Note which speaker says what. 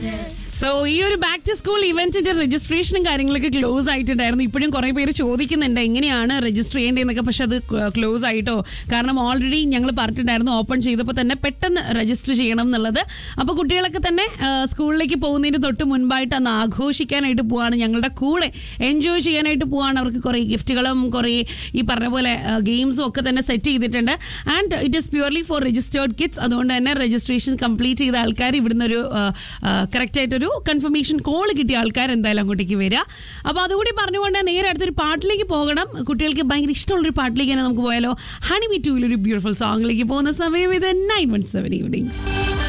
Speaker 1: so ഈ ഒരു back to school ഇവന്റിന്റെ രജിസ്ട്രേഷനും കാര്യങ്ങളൊക്കെ ക്ലോസ് ആയിട്ടുണ്ടായിരുന്നു ഇപ്പോഴും കുറെ പേര് ചോദിക്കുന്നുണ്ട് എങ്ങനെയാണ് രജിസ്റ്റർ ചെയ്യേണ്ടതെന്നൊക്കെ പക്ഷെ അത് ക്ലോസ് ആയിട്ടോ കാരണം ഓൾറെഡി ഞങ്ങൾ പറഞ്ഞിട്ടുണ്ടായിരുന്നു ഓപ്പൺ ചെയ്തപ്പോൾ തന്നെ പെട്ടെന്ന് രജിസ്റ്റർ ചെയ്യണം എന്നുള്ളത് അപ്പോൾ കുട്ടികളൊക്കെ തന്നെ ആ, സ്കൂളിലേക്ക് പോകുന്നതിന് തൊട്ട് മുൻപായിട്ട് അന്ന് ആഘോഷിക്കാനായിട്ട് പോവാണ് ഞങ്ങളുടെ കൂടെ എൻജോയ് ചെയ്യാനായിട്ട് പോവാണ് അവർക്ക് കുറേ ഗിഫ്റ്റുകളും കുറേ ഈ പറഞ്ഞ പോലെ ഗെയിംസും ഒക്കെ തന്നെ സെറ്റ് ചെയ്തിട്ടുണ്ട് and it is purely for registered kids അതുകൊണ്ട് തന്നെ രജിസ്ട്രേഷൻ കംപ്ലീറ്റ് ചെയ്ത ആൾക്കാർ ഇവിടുന്ന് ഒരു കറക്റ്റ് ആയിട്ടൊരു കൺഫർമേഷൻ കോൾ കിട്ടിയ ആൾക്കാർ എന്തായാലും അങ്ങോട്ടേക്ക് വരിക അപ്പോൾ അതുകൂടി പറഞ്ഞുകൊണ്ട് നേരെ അടുത്തൊരു പാട്ടിലേക്ക് പോകണം കുട്ടികൾക്ക് ഭയങ്കര ഇഷ്ടമുള്ളൊരു പാട്ടിലേക്ക് തന്നെ നമുക്ക് പോയാലോ ഹണി മി ടൂവിൽ ഒരു ബ്യൂട്ടിഫുൾ സോങ്ങിലേക്ക് പോകുന്ന സമയം ഇത് നയൻ വൺ സെവൻ ഈവനിങ്സ്